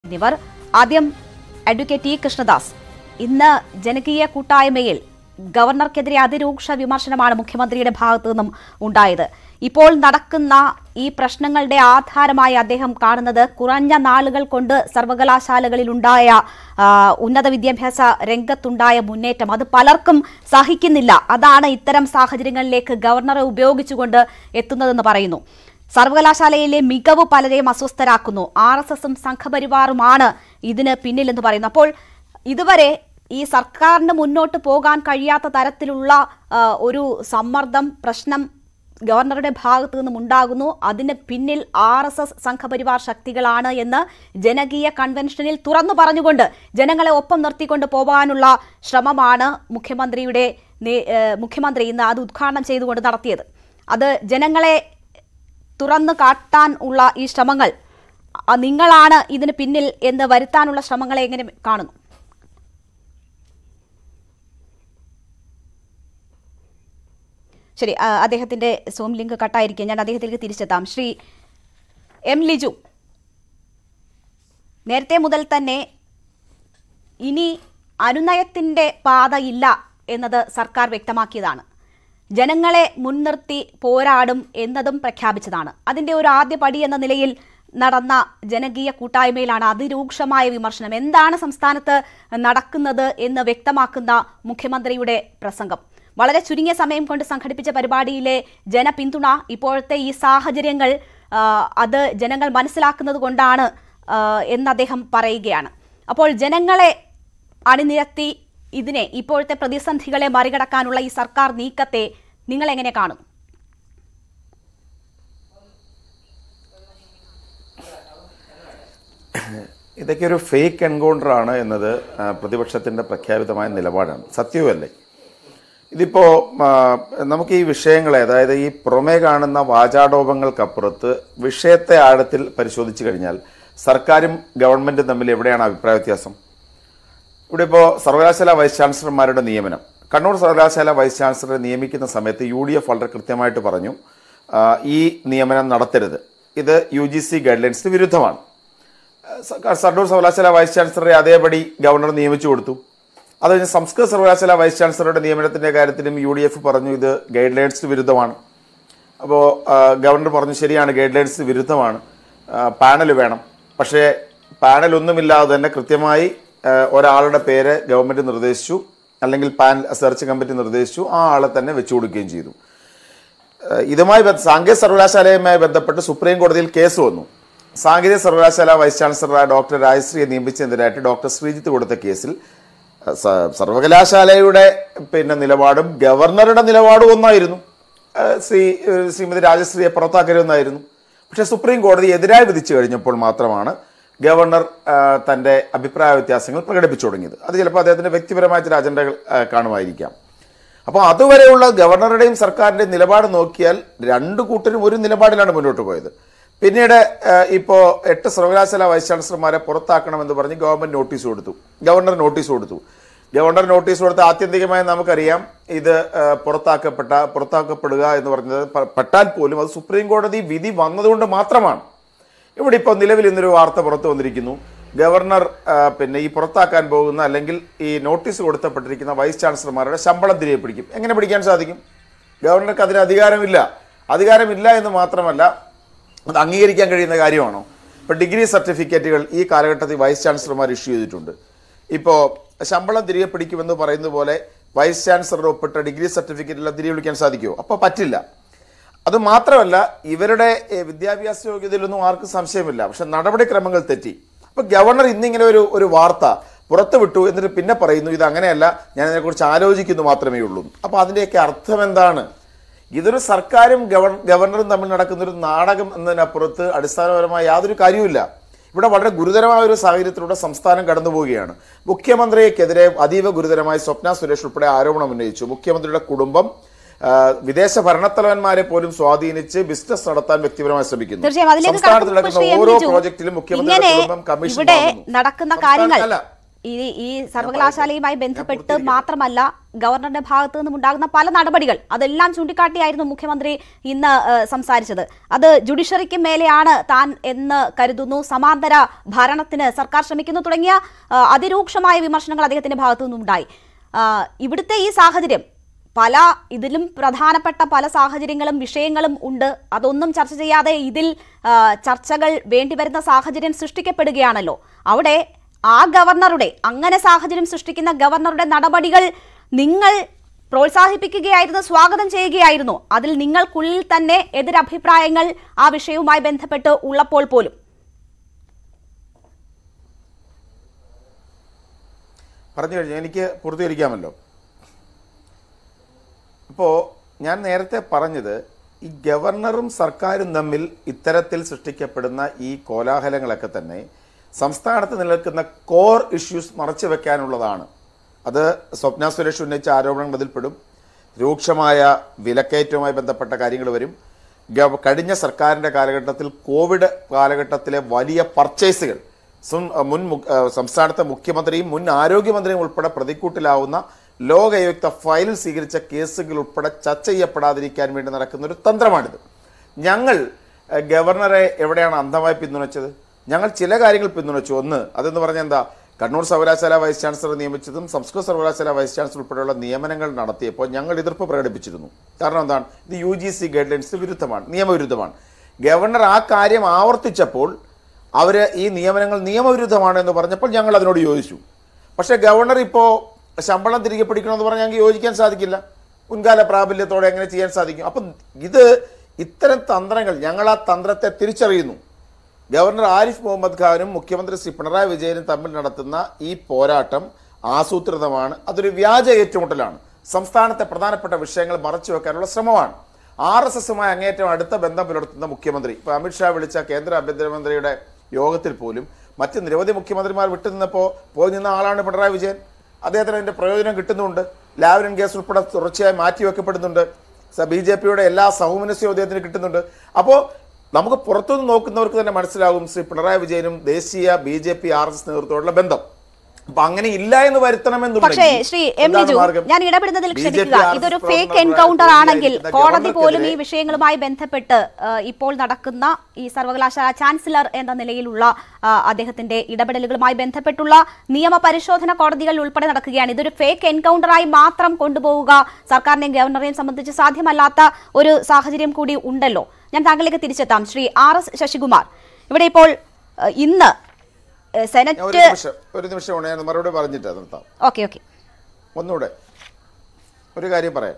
എന്നിവർ ആദ്യം advocate T Krishnadas ഇന്ന് ജനകീയ കൂട്ടായ്മയിൽ ഗവർണർക്കെതിരെ അതിരൂക്ഷ വിമർശനമാണ് മുഖ്യമന്ത്രിയുടെ ഭാഗത്തു നിന്നും ഉണ്ടായത് ഇപ്പോൾ നടക്കുന്ന ഈ പ്രശ്നങ്ങളുടെ ആധാരമായി അദ്ദേഹം കാണുന്നത് കുറഞ്ഞ നാളുകൾ കൊണ്ട് സർവകലാശാലകളിലുണ്ടായ ആ, ഉന്നത വിദ്യാഭ്യാസ രംഗത്തുണ്ടായ മുന്നേറ്റം അത് പലർക്കും സഹിക്കുന്നില്ല അതാണ് ഇത്തരം സാഹചര്യങ്ങളിലേക്ക് ഗവർണറെ ഉപയോഗിച്ചുകൊണ്ട് എത്തുന്നതെന്ന് പറയുന്നു സർവകലാശാലയിലെ മികവ് പലരെയും അസ്വസ്ഥരാക്കുന്നു ആർ എസ് എസും സംഘപരിവാറുമാണ് ഇതിന് പിന്നിലെന്ന് പറയുന്നു അപ്പോൾ ഇതുവരെ ഈ സർക്കാരിന് മുന്നോട്ട് പോകാൻ കഴിയാത്ത തരത്തിലുള്ള ആ, ഒരു സമ്മർദ്ദം പ്രശ്നം ഗവർണറുടെ ഭാഗത്തു നിന്നും ഉണ്ടാകുന്നു അതിന് പിന്നിൽ ആർ എസ് എസ് സംഘപരിവാർ ശക്തികളാണ് എന്ന് ജനകീയ കൺവെൻഷനിൽ തുറന്നു പറഞ്ഞുകൊണ്ട് ജനങ്ങളെ ഒപ്പം നിർത്തിക്കൊണ്ട് പോകാനുള്ള ശ്രമമാണ് മുഖ്യമന്ത്രിയുടെ നേ- ഏഹ് മുഖ്യമന്ത്രി ഇന്ന് അത് ഉദ്ഘാടനം ചെയ്തുകൊണ്ട് നടത്തിയത് അത് ജനങ്ങളെ തുറന്നു കാട്ടാൻ ഉള്ള ഈ ശ്രമങ്ങൾ അ, നിങ്ങളാണ് ഇതിന് പിന്നിൽ എന്ന് വരുത്താനുള്ള ശ്രമങ്ങളെ എങ്ങനെ കാണുന്നു ശരി ആ, അദ്ദേഹത്തിന്റെ സൂം ലിങ്ക് കട്ടായിരിക്കും ഞാൻ അദ്ദേഹത്തിലേക്ക് തിരിച്ചെത്താം ശ്രീ എം ലിജു നേരത്തെ മുതൽ തന്നെ ഇനി അനുനയത്തിന്റെ പാതയില്ല എന്നത് സർക്കാർ വ്യക്തമാക്കിയതാണ് ജനങ്ങളെ മുൻനിർത്തി പോരാടും എന്നതും പ്രഖ്യാപിച്ചതാണ് അതിന്റെ ഒരു ആദ്യ പടി എന്ന നിലയിൽ നടന്ന ജനകീയ കൂട്ടായ്മയിലാണ് അതിരൂക്ഷമായ വിമർശനം എന്താണ് സംസ്ഥാനത്ത് നടക്കുന്നത് എന്ന് വ്യക്തമാക്കുന്ന മുഖ്യമന്ത്രിയുടെ പ്രസംഗം വളരെ ചുരുങ്ങിയ സമയം കൊണ്ട് സംഘടിപ്പിച്ച പരിപാടിയിലെ ജനപിന്തുണ ഇപ്പോഴത്തെ ഈ സാഹചര്യങ്ങൾ ആ, അത് ജനങ്ങൾ മനസ്സിലാക്കുന്നത് കൊണ്ടാണ് ആ, എന്ന് അദ്ദേഹം പറയുകയാണ് അപ്പോൾ ജനങ്ങളെ അണിനിരത്തി ഇതിനെ ഇപ്പോഴത്തെ പ്രതിസന്ധികളെ മറികടക്കാനുള്ള ഈ സർക്കാർ നീക്കത്തെ നിങ്ങൾ എങ്ങനെ കാണുന്നു ഇതൊക്കെ ഒരു ഫേക്ക് എൻകൗണ്ടർ ആണ് എന്നത് ആ, പ്രതിപക്ഷത്തിന്റെ പ്രഖ്യാപിതമായ നിലപാടാണ് സത്യവുമല്ലേ ഇതിപ്പോ ആ, നമുക്ക് ഈ വിഷയങ്ങളെ അതായത് ഈ പുറമേ കാണുന്ന വാചാടോപങ്ങൾക്കപ്പുറത്ത് വിഷയത്തെ ആഴത്തിൽ പരിശോധിച്ചു കഴിഞ്ഞാൽ സർക്കാരും ഗവൺമെന്റും തമ്മിൽ എവിടെയാണ് അഭിപ്രായ വ്യത്യാസം ഇവിടെ ഇപ്പോൾ സർവകലാശാല വൈസ് ചാൻസലർമാരുടെ നിയമനം കണ്ണൂർ സർവകലാശാല വൈസ് ചാൻസലറെ നിയമിക്കുന്ന സമയത്ത് യു ഡി എഫ് വളരെ കൃത്യമായിട്ട് പറഞ്ഞു ആ, ഈ നിയമനം നടത്തരുത് ഇത് യു ജി സി ഗൈഡ് ലൈൻസിന് വിരുദ്ധമാണ് സ- കണ്ണൂർ സർവകലാശാല വൈസ് ചാൻസലറെ അതേപടി ഗവർണർ നിയമിച്ചു കൊടുത്തു അത് കഴിഞ്ഞ് സംസ്കൃത സർവകലാശാല വൈസ് ചാൻസലറുടെ നിയമനത്തിന്റെ കാര്യത്തിലും യു ഡി എഫ് പറഞ്ഞു ഇത് ഗൈഡ് ലൈൻസിന് വിരുദ്ധമാണ് അപ്പോൾ ഗവർണർ പറഞ്ഞു ശരിയാണ് ഗൈഡ് ലൈൻസിന് വിരുദ്ധമാണ് പാനൽ വേണം പക്ഷേ പാനൽ ഒന്നുമില്ലാതെ തന്നെ കൃത്യമായി ആ, ഒരാളുടെ പേര് ഗവൺമെന്റ് നിർദ്ദേശിച്ചു അല്ലെങ്കിൽ പാനൽ സെർച്ച് കമ്മിറ്റി നിർദ്ദേശിച്ചു ആ ആളെ തന്നെ വെച്ചു കൊടുക്കുകയും ചെയ്തു ഏഹ് ഇതുമായി ബന്ധ- സാങ്കേതിക സർവകലാശാലയുമായി ബന്ധപ്പെട്ട് സുപ്രീം കോടതിയിൽ കേസ് വന്നു സാങ്കേതിക സർവകലാശാല വൈസ് ചാൻസലറായ ഡോക്ടർ രാജശ്രീയെ നിയമിച്ചതിനെതിരായിട്ട് ഡോക്ടർ ശ്രീജിത്ത് കൊടുത്ത കേസിൽ ഏഹ് സ- സർവകലാശാലയുടെ പിന്നെ നിലപാടും ഗവർണറുടെ നിലപാടും ഒന്നായിരുന്നു ഏഹ് ശ്രീ ഏഹ് ശ്രീമതി രാജശ്രീയെ പുറത്താക്കരുതെന്നായിരുന്നു പക്ഷേ സുപ്രീം കോടതി എതിരായി വിധിച്ചു കഴിഞ്ഞപ്പോൾ മാത്രമാണ് ഗവർണർ ഏഹ് തന്റെ അഭിപ്രായ വ്യത്യാസങ്ങൾ പ്രകടിപ്പിച്ചു തുടങ്ങിയത് അത് ചിലപ്പോൾ അദ്ദേഹത്തിന്റെ വ്യക്തിപരമായ ചില അജണ്ടകൾ ഏഹ് കാണുമായിരിക്കാം അപ്പോൾ അതുവരെയുള്ള ഗവർണറുടെയും സർക്കാരിന്റെയും നിലപാട് നോക്കിയാൽ രണ്ടു കൂട്ടരും ഒരു നിലപാടിലാണ് മുന്നോട്ട് പോയത് പിന്നീട് ഏഹ്, ഇപ്പോ എട്ട് സർവകലാശാല വൈസ് ചാൻസലർമാരെ പുറത്താക്കണമെന്ന് പറഞ്ഞ് ഗവൺമെന്റ് നോട്ടീസ് കൊടുത്തു ഗവർണർ നോട്ടീസ് കൊടുത്തു ഗവർണർ നോട്ടീസ് കൊടുത്ത ആത്യന്തികമായി നമുക്കറിയാം ഇത് ഏഹ്, പുറത്താക്കപ്പെട്ട പുറത്താക്കപ്പെടുക എന്ന് പറഞ്ഞത് പ- പെട്ടാൽ പോലും അത് സുപ്രീം കോടതി വിധി വന്നതുകൊണ്ട് മാത്രമാണ് ഇവിടെ ഇപ്പോൾ നിലവിൽ ഇന്നൊരു വാർത്ത പുറത്തു വന്നിരിക്കുന്നു ഗവർണർ ആ, പിന്നെ ഈ പുറത്താക്കാൻ പോകുന്ന അല്ലെങ്കിൽ ഈ നോട്ടീസ് കൊടുത്തപ്പെട്ടിരിക്കുന്ന വൈസ് ചാൻസലർമാരുടെ ശമ്പളം തിരികെ പിടിക്കും എങ്ങനെ പിടിക്കാൻ സാധിക്കും ഗവർണർക്ക് അതിന് അധികാരമില്ല അധികാരമില്ല എന്ന് മാത്രമല്ല അത് അംഗീകരിക്കാൻ കഴിയുന്ന കാര്യമാണോ ഇപ്പൊ ഡിഗ്രി സർട്ടിഫിക്കറ്റുകൾ ഈ കാലഘട്ടത്തിൽ വൈസ് ചാൻസലർമാർ ഇഷ്യൂ ചെയ്തിട്ടുണ്ട് ഇപ്പോൾ ശമ്പളം തിരികെ പിടിക്കുമെന്ന് പറയുന്ന പോലെ വൈസ് ചാൻസലർ ഒപ്പിട്ട ഡിഗ്രി സർട്ടിഫിക്കറ്റെല്ലാം തിരികെ വിളിക്കാൻ സാധിക്കുമോ അപ്പോൾ പറ്റില്ല അത് മാത്രമല്ല ഇവരുടെ ഏഹ്, വിദ്യാഭ്യാസ യോഗ്യതയിലൊന്നും ആർക്കും സംശയമില്ല പക്ഷെ നടപടിക്രമങ്ങൾ തെറ്റി അപ്പൊ ഗവർണർ ഇന്നിങ്ങനെ ഒരു ഒരു വാർത്ത പുറത്തു വിട്ടു എന്നിട്ട് പിന്നെ പറയുന്നു ഇത് അങ്ങനെയല്ല ഞാൻ ഇതിനെക്കുറിച്ച് ആലോചിക്കുന്നു മാത്രമേ ഉള്ളൂ അപ്പൊ അതിന്റെയൊക്കെ അർത്ഥം എന്താണ് ഇതൊരു സർക്കാരും ഗവർ ഗവർണറും തമ്മിൽ നടക്കുന്ന ഒരു നാടകം എന്നതിനപ്പുറത്ത് അടിസ്ഥാനപരമായ യാതൊരു കാര്യവുമില്ല ഇവിടെ വളരെ ഗുരുതരമായ ഒരു സാഹചര്യത്തിലൂടെ സംസ്ഥാനം കടന്നു പോവുകയാണ് മുഖ്യമന്ത്രിക്കെതിരെ അതീവ ഗുരുതരമായി സ്വപ്ന സുരേഷ് ഉൾപ്പെടെ ആരോപണം ഉന്നയിച്ചു മുഖ്യമന്ത്രിയുടെ കുടുംബം ആ, വിദേശ ഭരണത്തലവന്മാരെ പോലും സ്വാധീനിച്ച് ബിസിനസ് നടത്താൻ വ്യക്തിപരമായി ശ്രമിക്കുന്നു തീർച്ചയായും അതിലേക്ക് സംസ്ഥാനത്ത് കടക്കുമ്പോൾ നടക്കുന്ന ശ്രീ എം ഓരോ ലിജു, പ്രോജക്റ്റിലും മുഖ്യമന്ത്രിയുടെ ഇങ്ങനെ കുടുംബം കമ്മീഷൻ ഇവിടെ വാങ്ങുന്നു. നടക്കുന്ന സംസ്ഥാനത്ത് കാര്യങ്ങൾ അല്ല. ഈ ഈ സർവകലാശാലയുമായി ബന്ധപ്പെട്ട് മാത്രമല്ല ഗവർണറുടെ ഭാഗത്തു നിന്നും ഉണ്ടാകുന്ന പല നടപടികൾ അതെല്ലാം ചൂണ്ടിക്കാട്ടിയായിരുന്നു മുഖ്യമന്ത്രി ഇന്ന് ഏഹ്, സംസാരിച്ചത് അത് ജുഡീഷ്യറിക്ക് മേലെയാണ് താൻ എന്ന് കരുതുന്നു സമാന്തര ഭരണത്തിന് സർക്കാർ ശ്രമിക്കുന്നു തുടങ്ങിയ ഏഹ്, അതിരൂക്ഷമായ വിമർശനങ്ങൾ അദ്ദേഹത്തിന്റെ ഭാഗത്തു നിന്നുണ്ടായി ആഹ്, ഇവിടുത്തെ ഈ സാഹചര്യം പല ഇതിലും പ്രധാനപ്പെട്ട പല സാഹചര്യങ്ങളും വിഷയങ്ങളും ഉണ്ട് അതൊന്നും ചർച്ച ചെയ്യാതെ ഇതിൽ ആ, ചർച്ചകൾ വേണ്ടിവരുന്ന സാഹചര്യം സൃഷ്ടിക്കപ്പെടുകയാണല്ലോ അവിടെ ആ ഗവർണറുടെ അങ്ങനെ സാഹചര്യം സൃഷ്ടിക്കുന്ന ഗവർണറുടെ നടപടികൾ നിങ്ങൾ പ്രോത്സാഹിപ്പിക്കുകയായിരുന്നു സ്വാഗതം ചെയ്യുകയായിരുന്നു അതിൽ നിങ്ങൾക്കുള്ളിൽ തന്നെ എതിരഭിപ്രായങ്ങൾ ആ വിഷയവുമായി ബന്ധപ്പെട്ട് ഉള്ളപ്പോൾ പോലും പറഞ്ഞു കഴിഞ്ഞു എനിക്ക് പൂർത്തീകരിക്കാമല്ലോ അപ്പോൾ ഞാൻ നേരത്തെ പറഞ്ഞത് ഈ ഗവർണറും സർക്കാരും തമ്മിൽ ഇത്തരത്തിൽ സൃഷ്ടിക്കപ്പെടുന്ന ഈ കോലാഹലങ്ങളൊക്കെ തന്നെ സംസ്ഥാനത്ത് നിലനിൽക്കുന്ന കോർ ഇഷ്യൂസ് മറച്ചു വെക്കാനുള്ളതാണ് അത് സ്വപ്ന സുരേഷ് ഉന്നയിച്ച ആരോപണങ്ങൾ അതിൽപ്പെടും രൂക്ഷമായ വിലക്കയറ്റവുമായി ബന്ധപ്പെട്ട കാര്യങ്ങൾ വരും ഗവ- കഴിഞ്ഞ സർക്കാരിൻ്റെ കാലഘട്ടത്തിൽ കോവിഡ് കാലഘട്ടത്തിലെ വലിയ പർച്ചേസുകൾ സുൻ- മുൻ മു- ഏഹ് സംസ്ഥാനത്തെ മുഖ്യമന്ത്രിയും മുൻ ആരോഗ്യമന്ത്രിയും ഉൾപ്പെടെ പ്രതിക്കൂട്ടിലാവുന്ന ലോകയുക്ത ഫയലിൽ സ്വീകരിച്ച കേസുകൾ ഉൾപ്പെടെ ചർച്ച ചെയ്യപ്പെടാതിരിക്കാൻ വേണ്ടി നടക്കുന്ന ഒരു തന്ത്രമാണിത് ഞങ്ങൾ ഏഹ്, ഗവർണറെ എവിടെയാണ് അന്ധമായി പിന്തുണച്ചത് ഞങ്ങൾ ചില കാര്യങ്ങൾ പിന്തുണച്ചു ഒന്ന് അതെന്ന് പറഞ്ഞാൽ എന്താ കണ്ണൂർ സർവകലാശാല വൈസ് ചാൻസലർ നിയമിച്ചതും സംസ്കൃത സർവകലാശാല വൈസ് ചാൻസലർ ഉൾപ്പെടെയുള്ള നിയമനങ്ങൾ നടത്തിയപ്പോൾ ഞങ്ങൾ എതിർപ്പ് പ്രകടിപ്പിച്ചിരുന്നു കാരണം എന്താണ് ഇത് യു ജി സി ഗൈഡ് ലൈൻസിന് വിരുദ്ധമാണ് നിയമവിരുദ്ധമാണ് ഗവർണർ ആ കാര്യം ആവർത്തിച്ചപ്പോൾ അവർ ഈ നിയമനങ്ങൾ നിയമവിരുദ്ധമാണ് എന്ന് പറഞ്ഞപ്പോൾ ഞങ്ങൾ അതിനോട് യോജിച്ചു പക്ഷേ ഗവർണർ ഇപ്പോൾ ശമ്പളം തിരികെ പിടിക്കണമെന്ന് പറഞ്ഞാൽ ഞങ്ങൾക്ക് യോജിക്കാൻ സാധിക്കില്ല മുൻകാല പ്രാബല്യത്തോടെ എങ്ങനെ ചെയ്യാൻ സാധിക്കും അപ്പം ഇത് ഇത്തരം തന്ത്രങ്ങൾ ഞങ്ങൾ ആ തന്ത്രത്തെ തിരിച്ചറിയുന്നു ഗവർണർ ആരിഫ് മുഹമ്മദ് ഖാനും മുഖ്യമന്ത്രി ശ്രീ പിണറായി വിജയനും തമ്മിൽ നടത്തുന്ന ഈ പോരാട്ടം ആസൂത്രിതമാണ് അതൊരു വ്യാജ ഏറ്റുമുട്ടലാണ് സംസ്ഥാനത്തെ പ്രധാനപ്പെട്ട വിഷയങ്ങൾ മറച്ചു വെക്കാനുള്ള ശ്രമമാണ് ആർ എസ് എസുമായി അങ്ങേറ്റം അടുത്ത ബന്ധം പുലർത്തുന്ന മുഖ്യമന്ത്രി ഇപ്പോൾ അമിത്ഷാ വിളിച്ച കേന്ദ്ര ആഭ്യന്തരമന്ത്രിയുടെ യോഗത്തിൽ പോലും മറ്റ് നിരവധി മുഖ്യമന്ത്രിമാർ വിട്ടുനിന്നപ്പോൾ പോയി നിന്ന ആളാണ് പിണറായി വിജയൻ അദ്ദേഹത്തിന് അതിന്റെ പ്രയോജനം കിട്ടുന്നുണ്ട് ലാവ്ലിൻ കേസ് ഉൾപ്പെടെ തുടർച്ചയായി മാറ്റിവെക്കപ്പെടുന്നുണ്ട് ബി ജെ പിയുടെ എല്ലാ സൗമനസ്യവും അദ്ദേഹത്തിന് കിട്ടുന്നുണ്ട് അപ്പോൾ നമുക്ക് പുറത്തുനിന്ന് നോക്കുന്നവർക്ക് തന്നെ മനസ്സിലാകും ശ്രീ പിണറായി വിജയനും ദേശീയ B J P R S നേതൃത്വമുള്ള ബന്ധം അപ്പൊ അങ്ങനെ ഇല്ല എന്ന് വരുത്തണമെന്നുണ്ടെങ്കിൽ പക്ഷേ ശ്രീ എം എന്താണ് ലിജു മാർഗം? ഞാൻ ഇടപെടുന്നതിൽ BJP, ക്ഷണിക്കുക RSS ഇതൊരു ഫേക്ക് പ്രവർത്തകരുടെ എൻകൗണ്ടർ ആണെങ്കിൽ പ്രതിയായിരിക്കുന്ന കോടതി പോലും ഈ ഗവർണർക്കെതിരെ വിഷയങ്ങളുമായി ബന്ധപ്പെട്ട് ആ, ഇപ്പോൾ നടക്കുന്ന ഈ സർവകലാശാല ചാൻസലർ എന്ന നിലയിലുള്ള ആ, അദ്ദേഹത്തിന്റെ ഇടപെടലുകളുമായി ബന്ധപ്പെട്ടുള്ള നിയമ പരിശോധന കോടതികൾ ഉൾപ്പെടെ നടക്കുകയാണ് ഇതൊരു ഫേക്ക് എൻകൗണ്ടറായി മാത്രം കൊണ്ടുപോവുക സർക്കാരിനെയും ഗവർണറെയും സംബന്ധിച്ച് സാധ്യമല്ലാത്ത ഒരു സാഹചര്യം കൂടി ഉണ്ടല്ലോ ഞാൻ താങ്കളിലേക്ക് തിരിച്ചെത്താം ശ്രീ ആർ എസ് ശശികുമാർ ഇവിടെ ഇപ്പോൾ ആ, ഇന്ന് ആ, ഞാൻ ഒരു സെനറ്റ് നിമിഷം ഒരു നിമിഷം കൊണ്ട് ഞാൻ മറുപടി പറഞ്ഞിട്ട് നിർത്താം ഓക്കെ ഓക്കെ ഒന്നുകൂടെ ഒരു കാര്യം പറയാം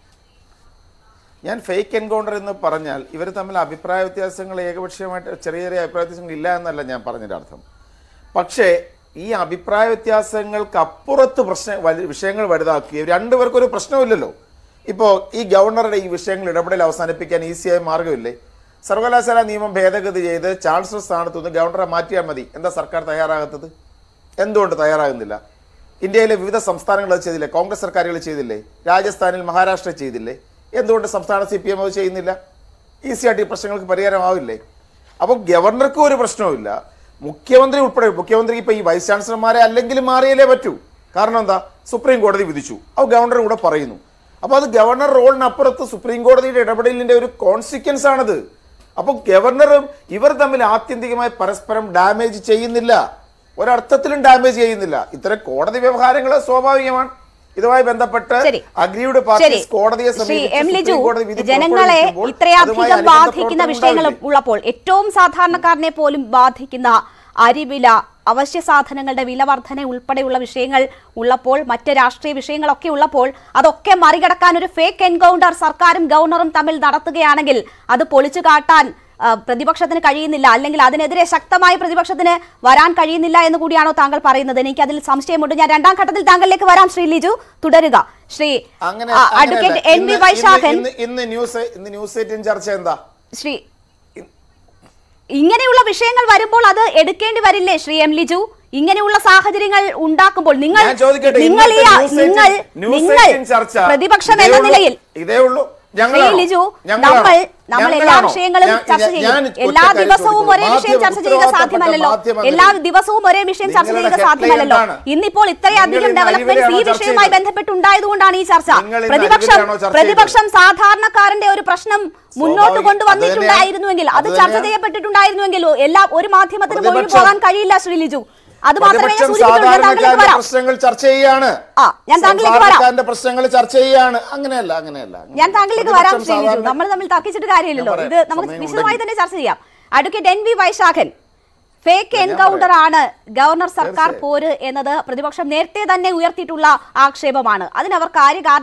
ഞാൻ ഫേക്ക് എൻകൗണ്ടർ എന്ന് പറഞ്ഞാൽ ഇവർ തമ്മിൽ അഭിപ്രായ വ്യത്യാസങ്ങൾ ഏകപക്ഷീയമായിട്ട് ചെറിയ ചെറിയ അഭിപ്രായ വ്യത്യാസങ്ങൾ ഇല്ല എന്നല്ല ഞാൻ പറഞ്ഞതിൻ്റെ അർത്ഥം പക്ഷേ ഈ അഭിപ്രായ വ്യത്യാസങ്ങൾക്ക് അപ്പുറത്ത് പ്രശ്ന വലി- വിഷയങ്ങൾ വലുതാക്കുകയും രണ്ടുപേർക്കും ഒരു പ്രശ്നമില്ലല്ലോ ഇപ്പോൾ ഈ ഗവർണറുടെ ഈ വിഷയങ്ങൾ ഇടപെടൽ അവസാനിപ്പിക്കാൻ ഈസിയായ മാർഗമില്ലേ സർവകലാശാല നിയമം ഭേദഗതി ചെയ്ത് ചാൻസലർ സ്ഥാനത്തു നിന്ന് ഗവർണറെ മാറ്റിയാൽ മതി എന്താ സർക്കാർ തയ്യാറാകാത്തത് എന്തുകൊണ്ട് തയ്യാറാകുന്നില്ല ഇന്ത്യയിലെ വിവിധ സംസ്ഥാനങ്ങൾ അത് ചെയ്തില്ലേ കോൺഗ്രസ് സർക്കാരുകൾ ചെയ്തില്ലേ രാജസ്ഥാനിൽ മഹാരാഷ്ട്ര ചെയ്തില്ലേ എന്തുകൊണ്ട് സംസ്ഥാന സി പി എം അത് ചെയ്യുന്നില്ല ഈസി ആയിട്ട് ഈ പ്രശ്നങ്ങൾക്ക് പരിഹാരമാവില്ലേ അപ്പോൾ ഗവർണർക്കും ഒരു പ്രശ്നവുമില്ല മുഖ്യമന്ത്രി ഉൾപ്പെടെ മുഖ്യമന്ത്രി ഇപ്പൊ ഈ വൈസ് ചാൻസലർമാരെ അല്ലെങ്കിലും മാറിയല്ലേ പറ്റൂ കാരണം എന്താ സുപ്രീം കോടതി വിധിച്ചു അത് ഗവർണർ കൂടെ പറയുന്നു അപ്പോൾ അത് ഗവർണർ റോളിനപ്പുറത്ത് സുപ്രീം കോടതിയുടെ ഇടപെടലിന്റെ ഒരു കോൺസിക്വൻസ് ആണത് അപ്പോൾ ഗവർണറും ഇവർ തമ്മിൽ ആത്യന്തികമായി പരസ്പരം ഡാമേജ് ചെയ്യുന്നില്ല ഒരർത്ഥത്തിലും ഡാമേജ് ചെയ്യുന്നില്ല ഇത്തരം കോടതി വ്യവഹാരങ്ങൾ സ്വാഭാവികമാണ് ഇതുമായി ബന്ധപ്പെട്ട് ശരി. അഗ്രീഡ് ശരി പാർട്ടീസ് കോടതിയെ ശ്രീ സമീപിച്ച് എം ലിജു സുപ്രീം കോടതി വിധി ജനങ്ങളെ പുറപ്പെടുവിക്കുമ്പോൾ അതുമായി ഇത്രയധികം അനുബന്ധ ബാധിക്കുന്ന പ്രവർത്തനം വിഷയങ്ങൾ ഉണ്ടാവില്ലേ? ഉള്ളപ്പോൾ ഏറ്റവും സാധാരണക്കാരനെ പോലും ബാധിക്കുന്ന അരിവില അവശ്യ സാധനങ്ങളുടെ വില വർധന ഉൾപ്പെടെയുള്ള വിഷയങ്ങൾ ഉള്ളപ്പോൾ മറ്റ് രാഷ്ട്രീയ വിഷയങ്ങളൊക്കെ ഉള്ളപ്പോൾ അതൊക്കെ മറികടക്കാൻ ഒരു ഫേക്ക് എൻകൗണ്ടർ സർക്കാരും ഗവർണറും തമ്മിൽ നടത്തുകയാണെങ്കിൽ അത് പൊളിച്ചു കാട്ടാൻ ആ, പ്രതിപക്ഷത്തിന് കഴിയുന്നില്ല അല്ലെങ്കിൽ അതിനെതിരെ ശക്തമായി പ്രതിപക്ഷത്തിന് വരാൻ കഴിയുന്നില്ല എന്ന് കൂടിയാണോ താങ്കൾ പറയുന്നത് എനിക്ക് അതിൽ സംശയമുണ്ട് ഞാൻ രണ്ടാം ഘട്ടത്തിൽ താങ്കളിലേക്ക് വരാം ശ്രീ ലിജു തുടരുക ശ്രീ അങ്ങനെ ആ, അങ്ങനെയല്ല. അഡ്വക്കേറ്റ് എൻ വി ഇന്ന് വൈശാഖൻ ഇന്ന് ഇന്ന് ന്യൂസ് ഇന്ന് ന്യൂസ് എയ്റ്റീൻ ചർച്ച എന്താ ശ്രീ ഇങ്ങനെയുള്ള വിഷയങ്ങൾ വരുമ്പോൾ അത് എടുക്കേണ്ടി വരില്ലേ ശ്രീ എം ലിജു ഇങ്ങനെയുള്ള സാഹചര്യങ്ങൾ ഉണ്ടാക്കുമ്പോൾ നിങ്ങൾ ഞാൻ ചോദിക്കട്ടെ നിങ്ങൾ ഈ ഇന്നത്തെ ന്യൂസ് നിങ്ങൾ എയ്റ്റീൻ- ന്യൂസ് നിങ്ങൾ എയ്റ്റീൻ ചർച്ച പ്രതിപക്ഷം ഇതേ എന്ന ഉള്ളൂ. നിലയിൽ ഇതേ ഉള്ളൂ ഞങ്ങളാണോ? ശ്രീ ലിജു ഞങ്ങളാണോ? നമ്മൾ നമ്മൾ എല്ലാ ഞങ്ങളാണോ? വിഷയങ്ങളും ഞാൻ- ചർച്ച ഞാൻ- ഞാൻ ചെയ്യും ഒറ്റ എല്ലാ കാര്യം ദിവസവും ഒരേ ചോദിക്കുന്നു. വിഷയം ചർച്ച ചെയ്യുക മാധ്യമ സാധ്യമല്ലല്ലോ മാധ്യമ എല്ലാ ദിവസവും ഒരേ വിഷയം ചർച്ച നിങ്ങളുടെ ചെയ്യുക headline സാധ്യമല്ലല്ലോ എന്താണ്? ഇന്നിപ്പോൾ ഇത്രയധികം നിങ്ങൾ ഇന്ന് ഡെവലപ്മെന്റ്സ് ഈ അഴിമതിയാണോ ചർച്ച വിഷയവുമായി ചെയ്തത്? ബന്ധപ്പെട്ടുണ്ടായതുകൊണ്ടാണ് ഈ ചർച്ച നിങ്ങൾ ഇന്ന് പ്രതിപക്ഷം അഴിമതിയാണോ ചർച്ച ചെയ്തത്? പ്രതിപക്ഷം സാധാരണക്കാരന്റെ ഒരു പ്രശ്നം മുന്നോട്ട് സ്വാഭാവികം. കൊണ്ടുവന്നിട്ടുണ്ടായിരുന്നുവെങ്കിൽ അത് അത് ചർച്ച തന്നെയാ. ചെയ്യപ്പെട്ടിട്ടുണ്ടായിരുന്നുവെങ്കിൽ എല്ലാ ഒരു മാധ്യമത്തിനും ഒഴിഞ്ഞു പ്രതിപക്ഷം- പോകാൻ കഴിയില്ല ശ്രീ ലിജു അത് മാത്രമേ ഞാൻ പ്രതിപക്ഷം സൂചിപ്പിച്ചുള്ളൂ ഞാൻ താങ്കളിലേക്ക് സാധാരണക്കാരന്റെ വരാം പ്രശ്നങ്ങൾ ചർച്ച ചെയ്യാണ് ആ, ഞാൻ താങ്കളിലേക്ക് വരാം. സാധാരണക്കാരന്റെ പ്രശ്നങ്ങൾ ചർച്ച ചെയ്യാണ് അങ്ങനെയല്ല അങ്ങനെയല്ല ഞാൻ താങ്കളിലേക്ക് വരാം പ്രതിപക്ഷം ശ്രീ ലിജു സാധാരണ- നമ്മൾ തമ്മിൽ തർക്കിച്ചിട്ട് കാര്യമില്ലല്ലോ ഞാൻ പറയാം. ഇത് നമുക്ക് സമയം വിശദമായി ഉണ്ടെങ്കിൽ. തന്നെ ചർച്ച ചെയ്യാം advocate N V Vaisakhan fake encounter ആണ് ഗവർണർ സർക്കാർ തീർച്ചയായും. പോര് എന്നത് പ്രതിപക്ഷം നേരത്തെ തന്നെ ഉയർത്തിയിട്ടുള്ള ആക്ഷേപമാണ് അതിനവർ കാര്യകാരണ